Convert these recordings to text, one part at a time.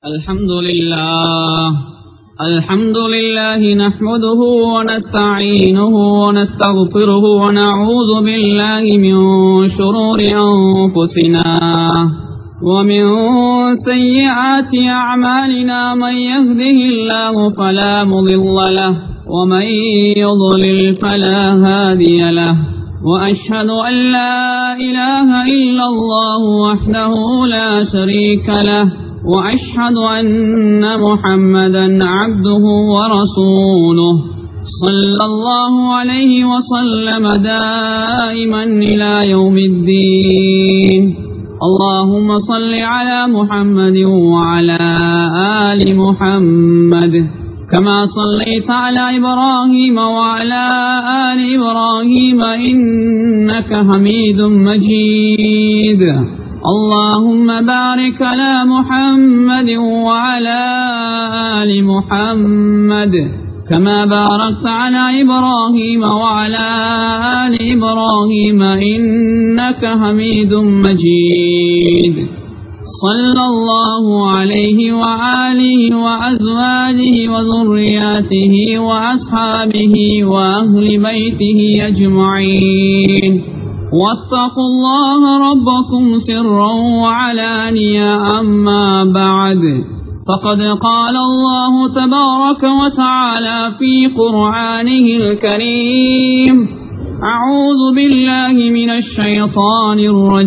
الحمد لله الحمد لله نحمده ونستعينه ونستغفره ونعوذ بالله من شرور أنفسنا ومن سيئات أعمالنا من يهده الله فلا مضل له ومن يضلل فلا هادي له وأشهد أن لا إله إلا الله وحده لا شريك له وأشهد أن محمدا عبده ورسوله صلى الله عليه وسلم دائما إلى يوم الدين اللهم صل على محمد وعلى آل محمد كما صليت على إبراهيم وعلى آل إبراهيم إنك حميد مجيد اللهم بارك على محمد وعلى آل محمد كما باركت على إبراهيم وعلى آل إبراهيم إنك حميد مجيد صلى الله عليه وآله وأزواجه وذرياته وأصحابه وأهل بيته أجمعين واتقوا الله ربكم سرا وعلانيا أما بعد فقد قال الله تبارك وتعالى في قرآنه الكريم أعوذ بالله من الشيطان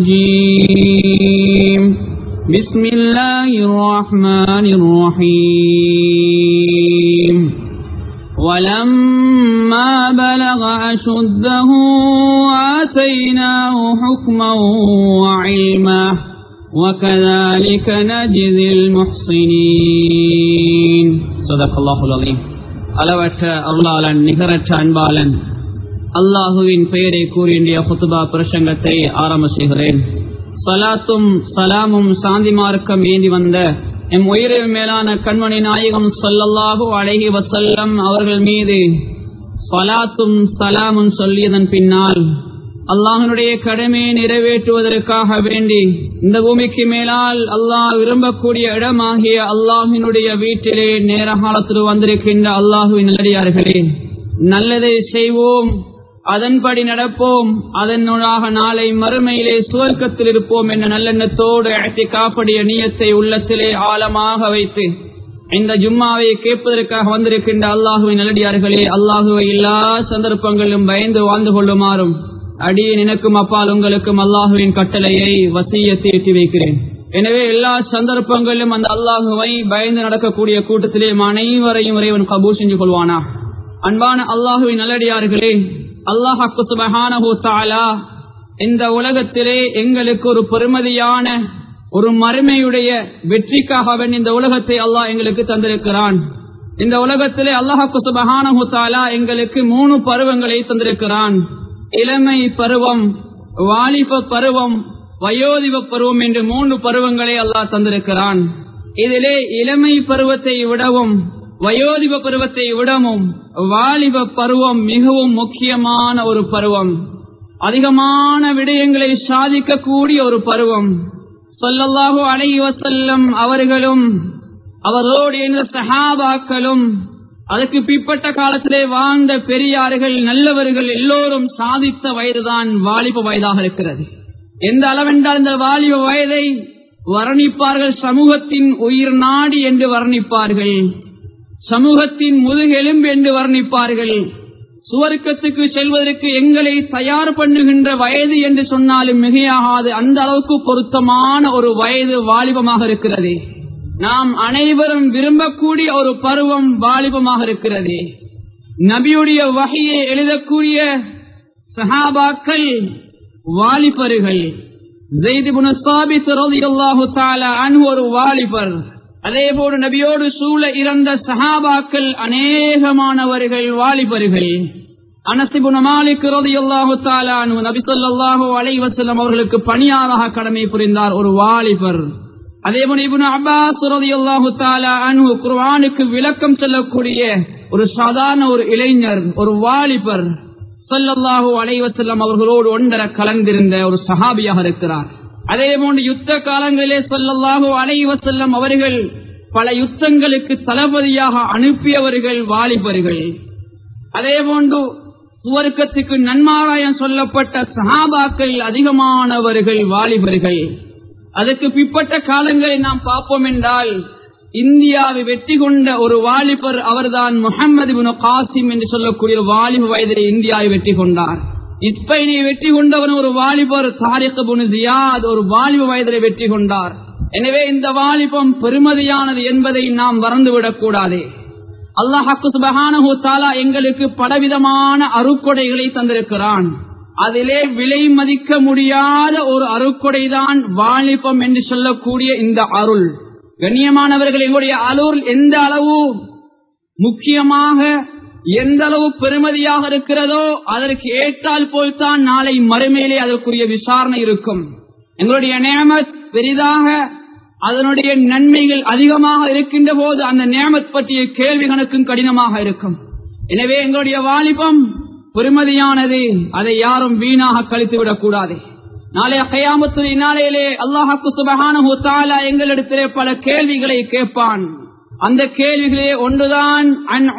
الرجيم بسم الله الرحمن الرحيم ولما بلغ أشده آتيناه حكما وعلما وكذلك نجزي المحسنين صدق الله العظيم அளவற்ற அருளாளன் நிகரற்ற அன்பாளன் அல்லாஹுவின் பெயரை கூறிய குத்துபா பிரசங்கத்தை ஆரம்ப செய்கிறேன் சலாத்தும் சலாமும் சாந்தி மார்க்கம் ஏந்தி வந்த எம் உயிரை மேலான கண்மணி நாயகம் சொல்லல்லாஹு அழகி வசல்லம் அவர்கள் மீது சலாத்தும் சலாமும் சொல்லியதன் பின்னால் அல்லாஹனுடைய கடமையை நிறைவேற்றுவதற்காக வேண்டி இந்த பூமிக்கு மேலால் அல்லாஹ் விரும்பக்கூடிய இடமாகிய அல்லாஹினுடைய வீட்டிலே நேர காலத்தில் வந்திருக்கின்ற அல்லாஹுவின் நல்லடியார்களே நல்லதை செய்வோம் அதன்படி நடப்போம் அதனூடாக நாளை மறுமையிலே சுவர்க்கத்தில் இருப்போம் என்ற நல்லெண்ணத்தோடு அழைத்து காப்படிய நீயத்தை உள்ளத்திலே ஆழமாக வைத்து இந்த ஜும்மாவை கேட்பதற்காக வந்திருக்கின்ற அல்லாஹுவின் நல்லடியார்களே அல்லாஹுவை எல்லா சந்தர்ப்பங்களிலும் பயந்து வாழ்ந்து கொள்ளுமாறும் அடியே நினைக்கும் அப்பால் உங்களுக்கும் அல்லாஹுவின் கட்டளையை வசியத்தை எட்டி வைக்கிறேன் எனவே எல்லா சந்தர்ப்பங்களிலும் அந்த அல்லாஹுவை பயந்து நடக்கக்கூடிய கூட்டத்திலே அனைவரையும் இறைவன் கபூ செஞ்சு கொள்வானா அன்பான அல்லாஹுவின் நல்லடியார்களே அல்லாஹாக்கு சுபஹானஹூ தாலா இந்த உலகத்திலே எங்களுக்கு ஒரு பெருமதியான ஒரு மறுமையுடைய வெற்றிக்காக இந்த உலகத்தை அல்லாஹ் எங்களுக்கு தந்திருக்கிறான் இந்த உலகத்திலே அல்லாஹாக்கு சுபஹானஹூ தாலா எங்களுக்கு மூணு பருவங்களை தந்திருக்கிறான் இளமை பருவம் வாலிப பருவம் வயோதிப பருவம் என்று மூன்று பருவங்களை அல்லாஹ் தந்திருக்கிறான் இதிலே இளமை பருவத்தை விடவும் வயோதிப பருவத்தை விடவும் வாலிப பருவம் மிகவும் முக்கியமான ஒரு பருவம் அதிகமான விடயங்களை சாதிக்கக்கூடிய ஒரு பருவம் சொல்லல்லாஹு அலை வசல்லம் அவர்களும் அவரோடு என்ற சஹாபாக்களும் அதுக்கு பிற்பட்ட காலத்திலே வாழ்ந்த பெரியார்கள் நல்லவர்கள் எல்லோரும் சாதித்த வயதுதான் வாலிப வயதாக இருக்கிறது எந்த அளவென்றால் இந்த வாலிப வயதை வர்ணிப்பார்கள் சமூகத்தின் உயிர் நாடி என்று வர்ணிப்பார்கள் சமூகத்தின் முதுகெலும்பு என்று வர்ணிப்பார்கள் சுவர்க்கத்துக்கு செல்வதற்கு எங்களை தயார் பண்ணுகின்ற வயது என்று சொன்னாலும் மிகையாகாது அந்த அளவுக்கு பொருத்தமான ஒரு வயது வாலிபமாக இருக்கிறது நாம் அனைவரும் விரும்பக்கூடிய ஒரு பருவம் வாலிபமாக இருக்கிறது நபியுடைய வகையை எழுதக்கூடிய சஹாபாக்கள் வாலிபர்கள் ஒரு வாலிபர் அதே போல நபியோடு சூழ இறந்த சஹாபாக்கள் அநேகமானவர்கள் வாலிபர்கள் அனசிபுன மாலிக் ரலியல்லாஹு தஆலா அன்ஹு நபி ஸல்லல்லாஹு அலைஹி வஸல்லம் அவர்களுக்கு பணியாளராக கடமை புரிந்தார் ஒரு வாலிபர் அதே போல இப்னு அப்பாஸ் ரலியல்லாஹு தஆலா அன்ஹு குர்ஆனுக்கு விளக்கம் சொல்லக்கூடிய ஒரு சாதாரண ஒரு இளைஞர் ஒரு வாலிபர் ஸல்லல்லாஹு அலைஹி வஸல்லம் அவர்களோடு ஒன்றர கலந்திருந்த ஒரு சஹாபியாக இருக்கிறார் அதே போன்று யுத்த காலங்களிலே ஸல்லல்லாஹு அலைஹி வஸல்லம் அவர்கள் பல யுத்தங்களுக்கு தளபதியாக அனுப்பியவர்கள் வாலிபர்கள் அதே போன்று சுவர்க்கத்துக்கு நன்மாராயம் சொல்லப்பட்ட சஹாபாக்கள் அதிகமானவர்கள் வாலிபர்கள் அதற்கு பிற்பட்ட காலங்களை நாம் பார்ப்போம் என்றால் இந்தியாவை வெற்றி கொண்ட ஒரு வாலிபர் அவர்தான் முகமது பின் காசிம் என்று சொல்லக்கூடிய ஒரு வாலிப வயதிலே இந்தியாவை வெற்றி கொண்டார் இஸ்பெயினை வெற்றி கொண்டவன் ஒரு வாலிபர் தாரிக் பின் ஜியாத் ஒரு வாலிப வயதிலே வெற்றி கொண்டார் எனவே இந்த வாலிபம் பெருமதியானது என்பதை நாம் மறந்துவிடக் கூடாது அல்லாஹாக்கு சுபஹானஹு தாலா எங்களுக்கு பலவிதமான அருக்கொடைகளை தந்திருக்கிறான் அதிலே விலை மதிக்க முடியாத ஒரு அருக்கொடைதான் வாலிபம் என்று சொல்லக்கூடிய இந்த அருள் கண்ணியமானவர்கள் எங்களுடைய அருள் எந்த அளவு முக்கியமாக எந்த அளவு பெருமதியாக இருக்கிறதோ அதற்கு ஏற்றால் போல்தான் நாளை மறுமையிலே அதற்குரிய விசாரணை இருக்கும் எங்களுடைய நேமத் பெரிதாக அதனுடைய நன்மைகள் அதிகமாக இருக்கின்ற போது அந்த நேமத் பற்றிய கேள்வி கணக்கும் கடினமாக இருக்கும் எனவே எங்களுடைய வாலிபம் பெருமதியானது அதை யாரும் வீணாக கழித்து விடக்கூடாது நாளைய கையாமத்துறை நாளையிலே அல்லாஹாக்கு சுபகானு தாலா எங்களிடத்திலே பல கேள்விகளை கேட்பான் அந்த கேள்விகளே ஒன்றுதான் அன்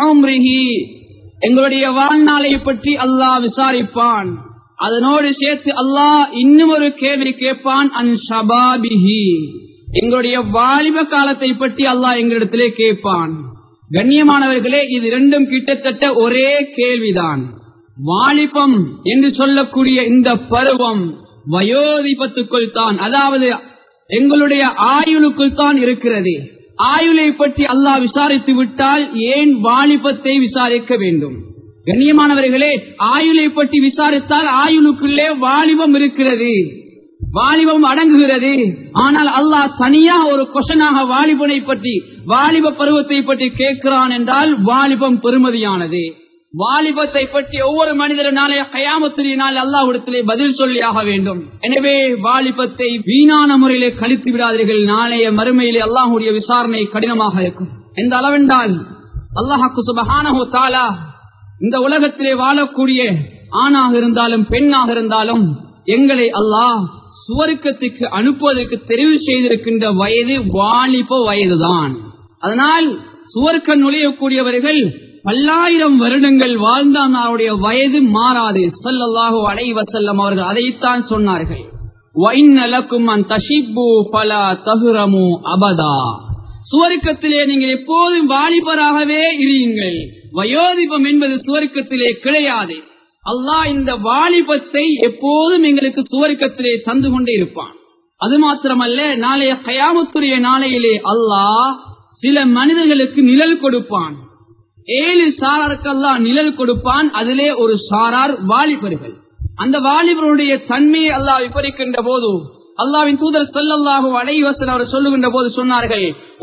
எங்களுடைய வாழ்நாளை பற்றி அல்லாஹ் விசாரிப்பான் அதனோடு சேர்த்து அல்லாஹ் இன்னும் ஒரு கேள்வி கேட்பான் அன் ஷபாபிஹி எங்களுடைய வாலிப காலத்தை பற்றி அல்லாஹ் எங்களிடத்திலே கேட்பான் கண்ணியமானவர்களே இது இரண்டும் கிட்டத்தட்ட ஒரே கேள்விதான் வாலிபம் என்று சொல்லக்கூடிய இந்த பருவம் வயோதிபத்துக்குள் தான் அதாவது எங்களுடைய ஆயுளுக்குள் தான் இருக்கிறது ஆயுளை பற்றி அல்லாஹ் விசாரித்து விட்டால் ஏன் வாலிபத்தை விசாரிக்க வேண்டும் கண்ணியமானவர்களே ஆயுளை பற்றி விசாரித்தால் ஆயுளுக்குள்ளே வாலிபம் இருக்கிறது வாலிபம் அடங்குகிறது ஆனால் அல்லாஹ் தனியா ஒரு கொஷனாக வாலிபனை பற்றி வாலிப பருவத்தை பற்றி கேட்கிறான் என்றால் வாலிபம் பெருமதியானது வாலிபத்தை பற்றி ஒவ்வொரு மனிதரும் நாளைய கயாமத்தினால் அல்லாஹிடத்திலே பதில் சொல்லியாக வேண்டும் எனவே வாலிபத்தை வீணான முறையிலே கழித்து விடாதீர்கள் நாளைய மறுமையிலே அல்லாஹுடைய விசாரணை கடினமாக இருக்கும் எந்த அளவென்றால் அல்லாஹாக்கு சுபஹானஹு தாலா இந்த உலகத்திலே வாழக்கூடிய ஆணாக இருந்தாலும் பெண்ணாக இருந்தாலும் எங்களை அல்லாஹ் சுவருக்கத்துக்கு அனுப்புவதற்கு தெரிவு செய்திருக்கின்ற வயது வாலிப வயதுதான் அதனால் சுவர்க்க நுழையக்கூடியவர்கள் பல்லாயிரம் வருடங்கள் வாழ்ந்தால் அவருடைய வயது மாறாது சல்லல்லாஹு அலைவ செல்லம் அவர்கள் அதைத்தான் சொன்னார்கள் அபதா சுவர்க்கத்திலே நீங்கள் எப்போதும் வாலிபராகவே இருங்கள் வயோதிபம் என்பது சுவர்க்கத்திலே கிடையாது அல்லாஹ் இந்த வாலிபத்தை எப்போதும் எங்களுக்கு சுவர்க்கத்திலே தந்து கொண்டே இருப்பான் அது மாத்திரமல்ல நாளைய கயாமத்துடைய நாளையிலே அல்லாஹ் சில மனிதர்களுக்கு நிழல் கொடுப்பான் ஏழு சாராருக்கெல்லாம் நிழல் கொடுப்பான் அதிலே ஒரு சாரார் வாலிபர்கள் அந்த வாலிபருடைய தன்மையை அல்லாஹ் விபரிக்கின்ற போது அல்லாவின் தூதர் சொல்லல்லாஹு அலைவசன் அவர் சொல்லுகின்ற போது சொன்னார்கள்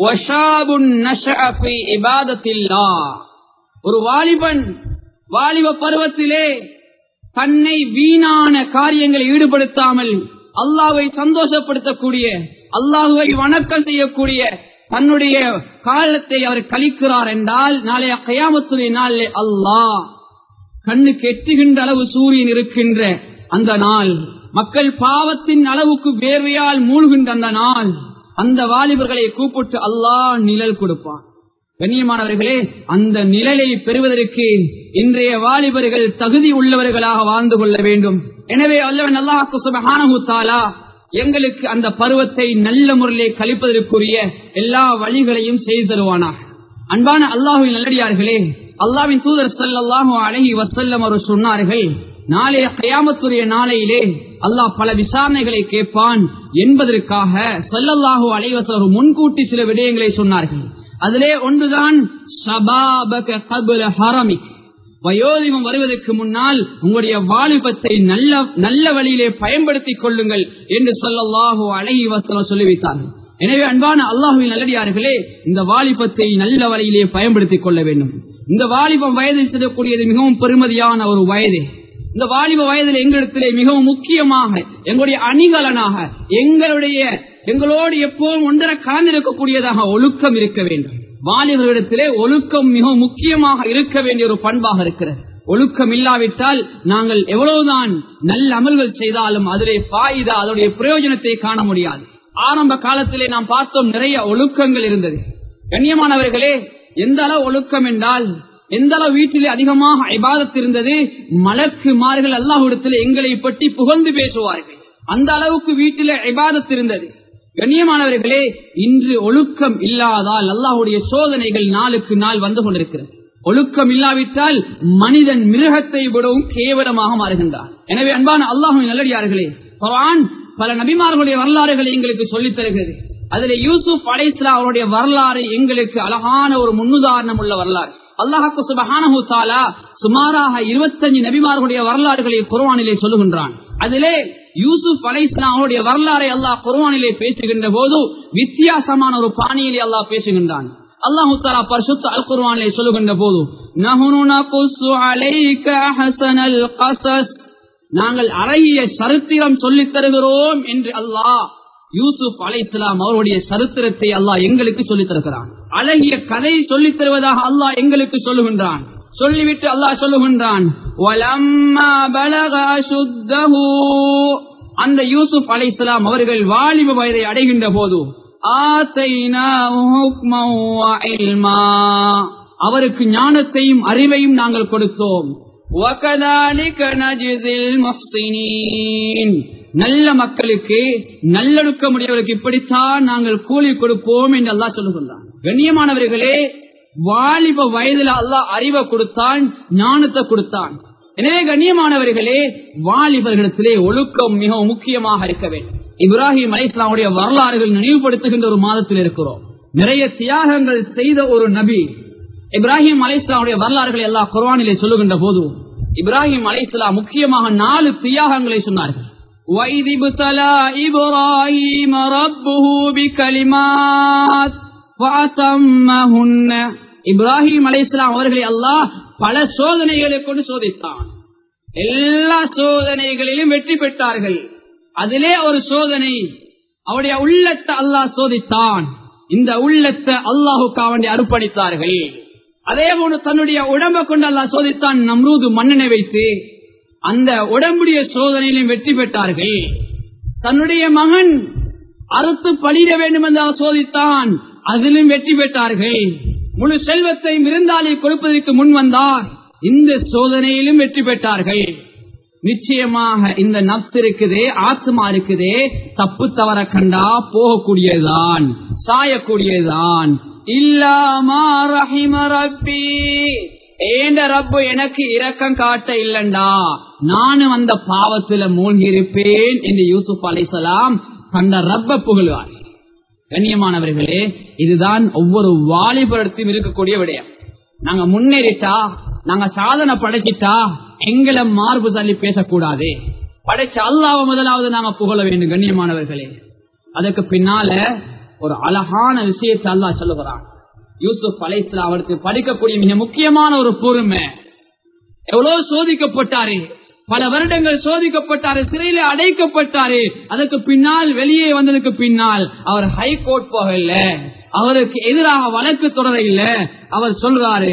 ஒரு வாலிபன் வாலிப பருவத்திலே தன்னை வீணான காரியங்களை ஈடுபடுத்தாமல் அல்லாவை சந்தோஷப்படுத்தக்கூடிய அல்லாஹுவை வணக்கம் செய்யக்கூடிய தன்னுடைய காலத்தை அவர் கழிக்கிறார் என்றால் நாளைய கயாமத்துடைய நாளில் அல்லாஹ் கண்ணுக்கு எட்டுகின்ற அளவு சூரியன் இருக்கின்ற அந்த நாள் மக்கள் பாவத்தின் அளவுக்கு வேர்வையால் மூழ்கின்ற அந்த நாள் அந்த வாலிபர்களை கூப்பிட்டு அல்லாஹ் நிழல் கொடுப்பான் கண்ணியமானவர்களே அந்த நிழலை பெறுவதற்கு இன்றைய வாலிபர்கள் தகுதி உள்ளவர்களாக வாழ்ந்து கொள்ள வேண்டும் எனவே அல்லவன் அல்லாஹு சுபஹானஹு தாலா எங்களுக்கு அந்த பருவத்தை நல்ல முறையிலே கழிப்பதற்குரிய எல்லா வழிகளையும் செய்து தருவானாக அன்பான அல்லாஹுவின் நல்லடியார்களே அல்லாவின் தூதர் சல்லாஹு அழகி வசல்லம் அவர் சொன்னார்கள் நாளைய கயாமத்துடைய நாளையிலே அல்லாஹ் பல விசாரணைகளை கேட்பான் என்பதற்காக சல்லல்லாஹு அலைவசர் முன்கூட்டி சில விடயங்களை சொன்னார்கள் அதிலே ஒன்றுதான் வயோதிபம் வருவதற்கு முன்னால் உங்களுடைய வாலிபத்தை நல்ல நல்ல வழியிலே பயன்படுத்திக் கொள்ளுங்கள் என்று சொல்லல்லாஹோ அழகி வசலம் சொல்லி வைத்தார்கள் எனவே அன்பான அல்லாஹுவின் நல்லடியார்களே இந்த வாலிபத்தை நல்ல வழியிலே பயன்படுத்திக் கொள்ள வேண்டும் இந்த வாலிபம் வயதில் செல்லக்கூடியது மிகவும் பெருமதியான ஒரு வயது இந்த வாலிப வயதில் எங்களிடத்திலே மிகவும் முக்கியமாக எங்களுடைய அணிகலனாக எங்களுடைய எங்களோடு எப்போதும் ஒன்றரை கலந்திருக்கக்கூடியதாக ஒழுக்கம் இருக்க வேண்டும் வாலிபர்களிடத்திலே ஒழுக்கம் மிகவும் முக்கியமாக இருக்க வேண்டிய ஒரு பண்பாக இருக்கிறது ஒழுக்கம் இல்லாவிட்டால் நாங்கள் எவ்வளவுதான் நல்ல அமல்கள் செய்தாலும் அதிலே பாயுதா அதனுடைய பிரயோஜனத்தை காண முடியாது ஆரம்ப காலத்திலே நாம் பார்த்தோம் நிறைய ஒழுக்கங்கள் இருந்தது கண்ணியமானவர்களே எந்த அளவு ஒழுக்கம் என்றால் எந்த அளவு வீட்டிலே அதிகமாக இபாதத் இருந்தது மலக்குமார்கள் அல்லாஹ்விடத்தில் எங்களை பற்றி புகழ்ந்து பேசுவார்கள் அந்த அளவுக்கு வீட்டிலே இபாதத் இருந்தது கண்ணியமானவர்களே இன்று ஒழுக்கம் இல்லாதால் அல்லாஹுடைய சோதனைகள் நாளுக்கு நாள் வந்து கொண்டிருக்கிறது ஒழுக்கம் இல்லாவிட்டால் மனிதன் மிருகத்தை விடவும் கேவலமாக மாறுகின்றார் எனவே அன்பான அல்லாஹுவின் நல்லடியார்களே குர்ஆன் பல நபிமார்களுடைய வரலாறுகளை எங்களுக்கு சொல்லித் தருகிறது அதில் யூசுப் அலைஸ்லா அவருடைய வரலாறு எங்களுக்கு அழகான ஒரு முன்னுதாரணம் உள்ள வரலாறு அல்லாஹாக்கு சுபஹானஹு தஆலா சுமாராக இருபத்தஞ்சு நபிமார்களுடைய வரலாறுகளை குர்ஆனிலே சொல்லுகின்றான் அதிலே யூசுப் அலைஸ்லாம் அவருடைய வரலாறை அல்லாஹ் குர்ஆனிலே பேசுகின்ற போது வித்தியாசமான ஒரு பாணியிலே அல்லாஹ் பேசுகின்றான் அல்லாஹு தாலா பரிசுத்த அல் குர்ஆனிலே சொல்லுகின்ற போது நஹ்னு நகுஸ்ஸு அலைக அஹ்ஸனல் கஸஸ் நாங்கள் அழகிய சரித்திரம் சொல்லித் தருகிறோம் என்று அல்லாஹ் யூசுப் அலைஹிஸ்ஸலாம் அவருடைய சரித்திரத்தை அல்லாஹ் எங்களுக்கு சொல்லித் தருகிறான் அழகிய கதை சொல்லித் தருவதாக அல்லாஹ் எங்களுக்கு சொல்லுகின்றான் சொல்லிவிட்டு அல்லாஹ் சொல்லுகின்றான் "வலம்மா பலக அசுத்தஹு" அந்த யூசுப் அலைஹிஸ்ஸலாம் அவர்கள் வாலிப வயதை அடைகின்ற போது ஆத்தைனாஹு ஹுக்மன் வ இல்மா. அவருக்கு ஞானத்தையும் அறிவையும் நாங்கள் கொடுத்தோம் وَكَذَلِكَ نَجْزِي الْمُحْسِنِينَ நல்ல மக்களுக்கு நல்லொழுக்கமுடையவர்களுக்கு இப்படித்தான் நாங்கள் கூலி கொடுப்போம் என்று அல்லாஹ் சொல்லுகின்றான் கண்ணியமானவர்களே வாலிப வயதில் அல்லாஹ் அறிவை கொடுத்தான் ஞானத்தை கொடுத்தான் எனவே கண்ணியமானவர்களே வாலிபர்களிடத்திலே ஒழுக்கம் மிகவும் முக்கியமாக இருக்க வேண்டும் இப்ராஹிம் அலைஸ்லாமுடைய வரலாறுகள் நினைவுபடுத்துகின்ற ஒரு மாதத்தில் இருக்கிறோம் நிறைய தியாகங்கள் செய்த ஒரு நபி இப்ராஹிம் அலைஸ்லாமுடைய வரலாறுகளை எல்லாம் குர்ஆனிலே சொல்லுகின்ற போது இப்ராஹிம் அலைஸ்லாம் முக்கியமாக நாலு தியாகங்களை சொன்னார்கள் وَإِذِ ابْتَلَى إِبْرَاهِيمَ رَبُّهُ بِكَلِمَاتٍ فَأَتَمَّهُنَّ இப்ராஹிம் அலைஹிஸ்ஸலாம் அவர்களை அல்லாஹ் பல சோதனைகளை கொண்டு சோதித்தான் எல்லா சோதனைகளிலும் வெற்றி பெற்றார்கள் அதிலே ஒரு சோதனை அவருடைய உள்ளத்தை அல்லாஹ் சோதித்தான் இந்த உள்ளத்தை அல்லாஹுக்கு வேண்டி அர்ப்பணித்தார்கள் அதே போன்று தன்னுடைய உடம்பை கொண்டு அல்லாஹ் சோதித்தான் நம்ரூது மன்னனை வைத்து அந்த உடம்புடைய சோதனையிலும் வெற்றி பெற்றார்கள் தன்னுடைய மகன் அறுத்து பழிட வேண்டும் என்று அவர் சோதித்தான் அதிலும் வெற்றி பெற்றார்கள் முழு செல்வத்தையும் விருந்தாளி கொடுப்பதற்கு முன் வந்தார் இந்த சோதனையிலும் வெற்றி பெற்றார்கள் நிச்சயமாக இந்த நப்ஸ் இருக்குதே ஆத்மா இருக்குதே தப்பு தவற கண்டா போகக்கூடியதுதான் சாயக்கூடியதுதான் இல்லாமா ரஹிம ரப்பி ஏண்ட ரப்பு எனக்கு இரக்கம் காட்ட இல்லண்டா நானும் அந்த பாவத்துல மூழ்கி இருப்பேன் என்று யூசுப் அலைசலாம் கண்ட ரப்ப புகழ்வார் கண்ணியமானவர்களே இதுதான் ஒவ்வொரு வாலிபரத்தையும் இருக்கக்கூடிய விடயம் நாங்க முன்னேறிட்டா நாங்க சாதனை படைச்சிட்டா எங்களை மார்பு தள்ளி பேசக்கூடாது படைச்ச அல்லாவ முதலாவது நாங்க புகழ வேண்டும் கண்ணியமானவர்களே அதுக்கு பின்னால ஒரு அழகான விஷயத்தை அல்லா சொல்லுகிறான் யூசுப் அலைஸ்லாம் அவருக்கு படிக்கக்கூடிய மிக முக்கியமான ஒரு பொறுமை எவ்வளவு சோதிக்கப்பட்டாரு பல வருடங்கள் சோதிக்கப்பட்டாரு சிறையில அடைக்கப்பட்டாரு அதற்கு பின்னால் வெளியே வந்ததுக்கு பின்னால் அவர் ஹைகோர்ட் போகல அவருக்கு எதிராக வழக்கு தொடர இல்ல அவர் சொல்றாரு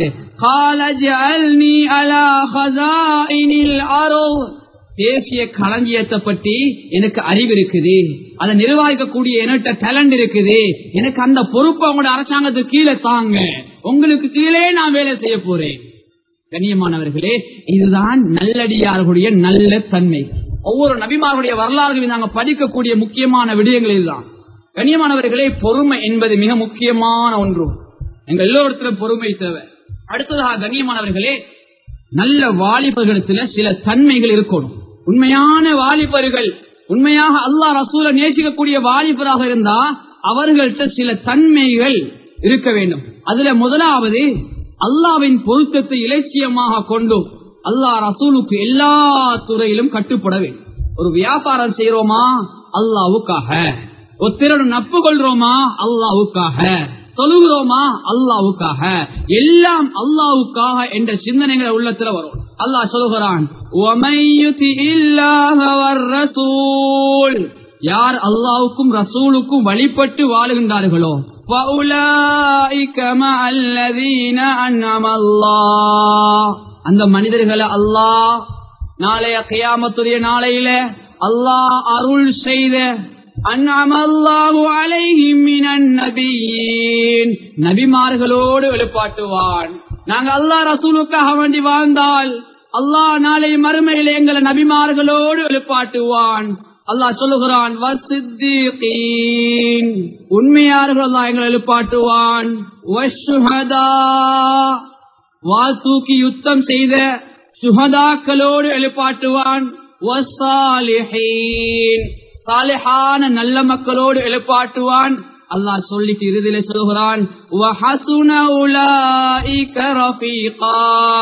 தேசிய களஞ்சியத்தை பற்றி எனக்கு அறிவு இருக்குது அதை நிர்வகிக்கக்கூடிய என்கிட்ட டேலண்ட் இருக்குது எனக்கு அந்த பொறுப்பு அவங்களோட அரசாங்கத்துக்கு கீழே தாங்க உங்களுக்கு கீழே நான் வேலை செய்ய போறேன் கண்ணியமானவர்களே இதுதான் நல்லடியார்களுடைய நல்ல தன்மை ஒவ்வொரு நபிமார்களுடைய வரலாறுகளை நாங்கள் படிக்கக்கூடிய முக்கியமான விடயங்கள் இதுதான் கண்ணியமானவர்களே பொறுமை என்பது மிக முக்கியமான ஒன்று எங்க எல்லோருத்திலும் பொறுமை தேவை அடுத்ததாக கண்ணியமானவர்களே நல்ல வாலிபர்களிடத்துல சில தன்மைகள் இருக்கணும் உண்மையான வாலிபர்கள் உண்மையாக அல்லாஹ் ரசூல நேசிக்கக்கூடிய வாலிபராக இருந்தா அவர்கள்ட்ட சில தன்மைகள் இருக்க வேண்டும் அதுல முதலாவது அல்லாவின் பொருத்தத்தை இலட்சியமாக கொண்டு அல்லாஹ் ரசூலுக்கு எல்லா துறையிலும் கட்டுப்பட வேண்டும் ஒரு வியாபாரம் செய்யறோமா அல்லாவுக்காக ஒத்திரோடு நட்பு கொள்றோமா அல்லாவுக்காக தொழுகிறோமா அல்லாவுக்காக எல்லாம் அல்லாவுக்காக என்ற சிந்தனைகள் உள்ளத்துல வரும் அல்லாஹ் சொல்லுகிறான் யார் அல்லாவுக்கும் ரசூலுக்கும் வழிபட்டு வாழுகின்றார்களோ அந்த மனிதர்களை அல்லாஹ் நாளைய கையாமத்துடைய நாளையில அல்லாஹ் அருள் செய்த அன்அம அல்லாஹு அலைஹிம் மினன் நபியீன் நபிமார்களோடு எழுப்பாட்டுவான் நாங்க அல்லாஹ் ரசூலுக்காக வேண்டி வாழ்ந்தால் அல்லாஹ் நாளை மறுமையில் எங்களை நபிமார்களோடு எழுப்பாட்டுவான் அல்லாஹ் சொல்லுகிறான் வசித்தீன் உண்மையார்கள் அல்லாஹ் எங்களை எழுப்பாட்டுவான் வஷ்ஷுஹதா வால் தூக்கி யுத்தம் செய்த சுகதாக்களோடு எழுப்பாட்டுவான் வஸ்ஸாலிஹீன். சாலிஹான நல்ல மக்களோடு எழுப்பாட்டுவான் அல்லாஹ் சொல்லிட்டு இறுதியில சொல்கிறான் "வஹசுன உலாயிக ரஃபீகா."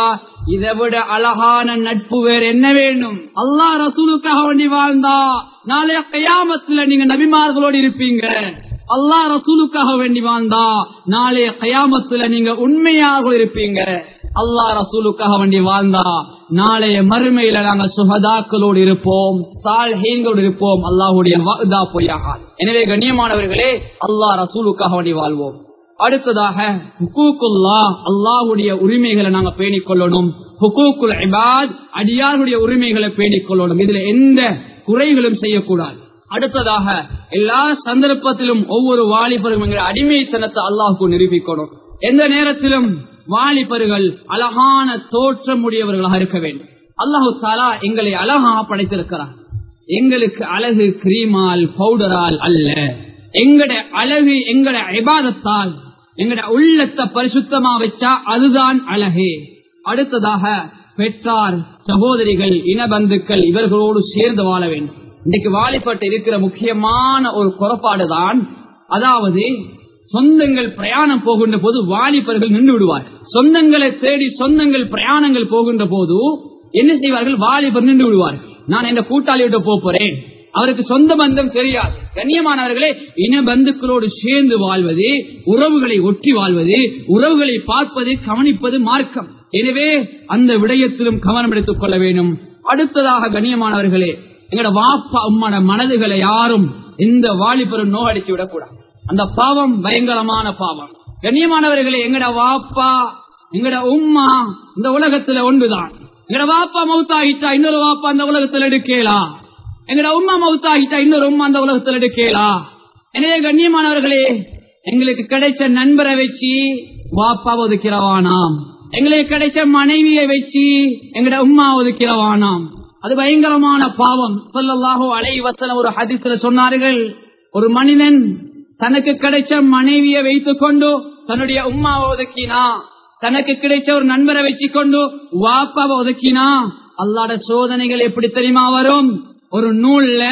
இதை விட அழகான நட்பு வேற என்ன வேணும் அல்லாஹ் ரசூலுக்காக வேண்டி வாழ்ந்தா நாளைய கயாமத்துல நீங்க நபிமார்களோடு இருப்பீங்க அல்லாஹ் ரசூலுக்காக வேண்டி வாழ்ந்தா நாளைய கயாமத்துல நீங்க உண்மையாக இருப்பீங்க அல்லாஹ் ரசூலுக்காக வேண்டி வாழ்ந்தா நாளைய மறுமையில நாங்க சுகதாக்களோடு இருப்போம் சால்ஹீன்களோடு இருப்போம் அல்லாஹுடைய வாதா பொய்யாக எனவே கண்ணியமானவர்களே அல்லாஹ் ரசூலுக்காக வேண்டி வாழ்வோம் அடுத்ததாக ஹுகூக்குல்லா அல்லாஹுடைய உரிமைகளை நாங்க பேணிக் கொள்ளணும் ஹுகூக்குல் இபாத் அடியாருடைய உரிமைகளை பேணிக் கொள்ளணும் இதுல எந்த குறைகளும் செய்யக்கூடாது அடுத்ததாக எல்லா சந்தர்ப்பத்திலும் ஒவ்வொரு வாலிபரும் எங்கள் அடிமைத்தனத்தை அல்லாஹுக்கு நிரூபிக்கணும் எந்த நேரத்திலும் வாலிபர்கள் அழகான தோற்றம் உடையவர்களாக இருக்க வேண்டும் அல்லாஹு தாலா எங்களை அழகாக படைத்திருக்கிறார் எங்களுக்கு அழகு கிரீமால் பவுடரால் அல்ல எங்கட அழகு எங்கட இபாதத்தால் எங்கட உள்ளத்தை பரிசுத்தமா வச்சா அதுதான் அழகு அடுத்ததாக பெற்றார் சகோதரிகள் இனபந்துக்கள் இவர்களோடு சேர்ந்து வாழ வேண்டும் இன்றைக்கு வாலிபட்டு இருக்கிற முக்கியமான ஒரு குறப்பாடுதான் அதாவது சொந்தங்கள் பிரயாணம் போகின்ற போது வாலிபர்கள் நின்று விடுவார் சொந்தங்களை தேடி சொந்தங்கள் பிரயாணங்கள் போகின்ற போது என்ன செய்வார்கள் வாலிபர் நின்று விடுவார்கள் நான் என் கூட்டாளியிட்ட போப் போறேன் அவருக்கு சொந்த பந்தம் தெரியாது கண்ணியமானவர்களே இன பந்துக்களோடு சேர்ந்து வாழ்வது உறவுகளை ஒட்டி வாழ்வது உறவுகளை பார்ப்பது கவனிப்பது மார்க்கம் எனவே அந்த விடயத்திலும் கவனம் எடுத்துக் கொள்ள வேண்டும் அடுத்ததாக கண்ணியமானவர்களே எங்களோட வாப்பா உம்மோட மனதுகளை யாரும் இந்த வாலிபரும் நோகடித்து விடக்கூடாது அந்த பாவம் பயங்கரமான பாவம் கண்ணியமானவர்களே எங்கட வாப்பா எங்கட உம்மா இந்த உலகத்துல ஒன்றுதான் எங்கட வாப்பா மவுத்தாகிட்டா இன்னொரு வாப்பா அந்த உலகத்துல எடுக்கலாம் எங்கட உம்மா மவுத்தாகிட்டா இன்னொரு உம்மா அந்த உலகத்துல எடுக்கலாம் எனவே கண்ணியமானவர்களே எங்களுக்கு கிடைச்ச நண்பரை வச்சு வாப்பா ஒதுக்கிறவானாம் எங்களுக்கு கிடைச்ச மனைவியை வச்சு எங்கட உம்மா ஒதுக்கிறவானாம் அது பயங்கரமான பாவம் சொல்லல்லாஹோ அலை வசலம் ஒரு ஹதித்துல சொன்னார்கள் ஒரு மனிதன் தனக்கு கிடைச்ச மனைவியை வைத்துக் கொண்டு தன்னுடைய உம்மாவை ஒதுக்கினா தனக்கு கிடைச்ச ஒரு நண்பரை வச்சுக்கொண்டு வாப்பாவை ஒதுக்கினா அல்லாட சோதனைகள் எப்படி தெரியுமா வரும் ஒரு நூல்ல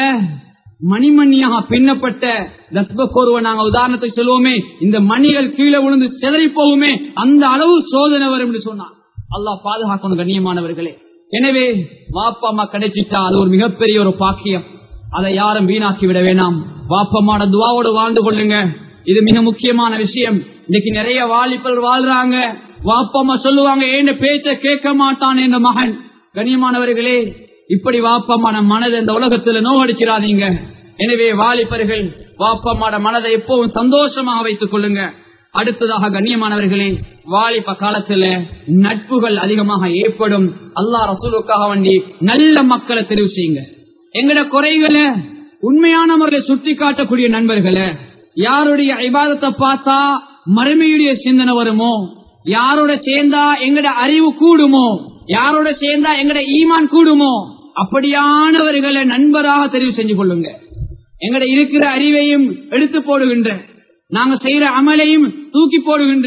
மணிமணியாக பின்னப்பட்ட தஸ்பக்கோருவ நாங்க உதாரணத்தை சொல்லுவோமே இந்த மணிகள் கீழே விழுந்து செதறி போகுமே அந்த அளவு சோதனை வரும் என்று சொன்னான் அல்லாஹ் பாதுகாக்கணும் கண்ணியமானவர்களே எனவே வாப்பா அம்மா கிடைச்சிட்டா அது ஒரு மிகப்பெரிய ஒரு பாக்கியம் அதை யாரும் வீணாக்கி விட வேணாம் வாப்பமான துவாவோடு வாழ்ந்து கொள்ளுங்க இது மிக முக்கியமான விஷயம் இன்னைக்கு நிறைய வாலிபர் வாழ்றாங்க வாப்பம்மா சொல்லுவாங்க ஏன் பேச்ச கேட்க மாட்டான் என்ற மகன் கண்ணியமானவர்களே இப்படி வாப்பமான மனதை இந்த உலகத்துல நோவடிக்கிறாதீங்க எனவே வாலிபர்கள் வாப்பமான மனதை எப்பவும் சந்தோஷமாக வைத்துக் கொள்ளுங்க அடுத்ததாக கண்ணியமானவர்களே வாலிப காலத்துல நட்புகள் அதிகமாக ஏற்படும் அல்லாஹ் ரசூலுக்காக வேண்டி நல்ல மக்களை தெரிவு செய்யுங்க எங்கட குறைகளை உண்மையான முறையில் சுட்டி காட்டக்கூடிய நண்பர்களை யாருடைய ஐபாதத்தை பார்த்தா மறுமையுடைய சிந்தனை வருமோ யாரோட சேர்ந்தா எங்கட அறிவு கூடுமோ யாரோட சேர்ந்தா எங்கட ஈமான் கூடுமோ அப்படியானவர்களை நண்பராக தெரிவு செஞ்சு கொள்ளுங்க எங்கட இருக்கிற அறிவையும் எடுத்து போடுகின்ற நாங்க செய்யற அமலையும் தூக்கி போடுகின்ற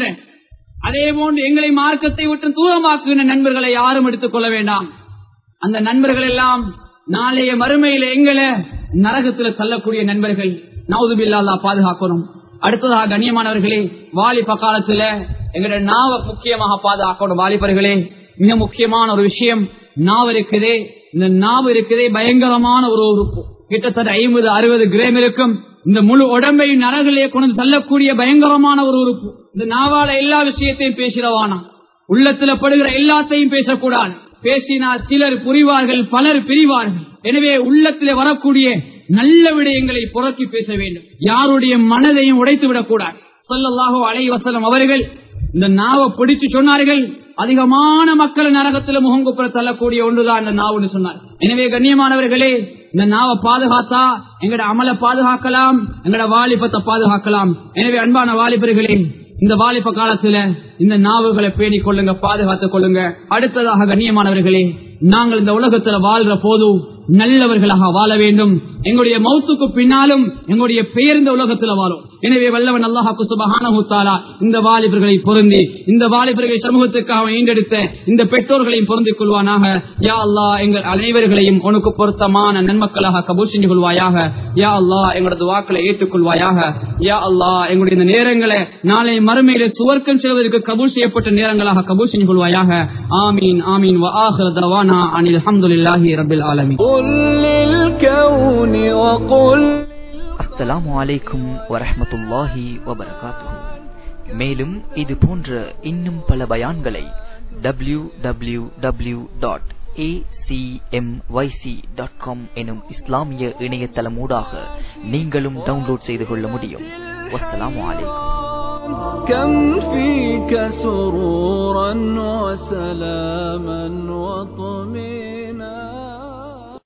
அதே போன்று எங்களை மார்க்கத்தை விட்டு தூரமாக்குகின்ற நண்பர்களை யாரும் எடுத்துக் கொள்ள வேண்டாம் அந்த நண்பர்கள் எல்லாம் நாளைய மறுமையில எங்களை நரகத்துல தள்ளக்கூடிய நண்பர்கள் நவுதுபில்லா பாதுகாக்கணும் அடுத்ததாக கண்ணியமானவர்களே வாலிப காலத்துல எங்களுடைய நாவ முக்கியமாக பாதுகாக்கணும் வாலிபர்களே மிக முக்கியமான ஒரு விஷயம் நாவ் இருக்குதே இந்த நாவு இருக்குதே பயங்கரமான ஒரு உறுப்பு கிட்டத்தட்ட ஐம்பது அறுபது கிராம் இருக்கும் இந்த முழு உடம்பை நரகிலே கொண்டு தள்ளக்கூடிய பயங்கரமான ஒரு உறுப்பு இந்த நாவால எல்லா விஷயத்தையும் பேசுறவானா உள்ளத்துல படுகிற எல்லாத்தையும் பேசக்கூடாது பேசினால் சிலர் புரிவார்கள் பலர் பிரிவார்கள் எனவே உள்ளத்திலே வரக்கூடிய நல்ல விடயங்களை புறக்கி பேச வேண்டும் யாருடைய மனதையும் உடைத்து விடக்கூடாது சொல்லல்லாஹோ அலை வசலம் அவர்கள் இந்த நாவை பிடிச்சு சொன்னார்கள் அதிகமான மக்கள் நரகத்தில் முகங்குப்புற தள்ளக்கூடிய ஒன்றுதான் இந்த நாவுன்னு சொன்னார் எனவே கண்ணியமானவர்களே இந்த நாவை பாதுகாத்தா எங்கட அமலை பாதுகாக்கலாம் எங்கட வாலிபத்தை பாதுகாக்கலாம் எனவே அன்பான வாலிபர்களே இந்த வாலிப காலத்துல இந்த நாவுகளை பேணிக் கொள்ளுங்க பாதுகாத்துக் கொள்ளுங்க அடுத்ததாக கண்ணியமானவர்களே நாங்கள் இந்த உலகத்துல வாழ்ற போது நல்லவர்களாக வாழ வேண்டும் எங்களுடைய மௌத்துக்கு பின்னாலும் எங்களுடைய பெயர் இந்த உலகத்துல வாழும் எனவே வல்லவன் அல்லாஹாக்கு சுபஹானஹுத்தாலா இந்த வாலிபர்களை பொருந்தி இந்த வாலிபர்களை சமூகத்துக்காக ஈண்டெடுத்த இந்த பெற்றோர்களையும் பொருந்திக் கொள்வானாக யா அல்லா எங்கள் அனைவர்களையும் உனக்கு பொருத்தமான நன்மக்களாக கபூர் செஞ்சு கொள்வாயாக யா அல்லா எங்களது வாக்களை ஏற்றுக்கொள்வாயாக யா அல்லா எங்களுடைய இந்த நேரங்களை நாளை மறுமையில சுவர்க்கம் செல்வதற்கு கபூல் செய்யப்பட்ட நேரங்களாக கபூல் செஞ்சு கொள்வாயாக ஆமீன் ஆமீன் وآخر دعوانا عن الحمد لله رب العالمين قل للكون وقل அஸ்ஸலாமு அலைக்கும் வரஹ்மத்துல்லாஹி வபரகாத்துஹு மேலும் இது போன்ற இன்னும் பல பயான்களை W W W dot dot com எனும் இஸ்லாமிய இணையதளமூடாக நீங்களும் டவுன்லோட் செய்து கொள்ள முடியும் வஸ்ஸலாமு அலைக்கும் كم فيك سرورا وسلاما وطمينا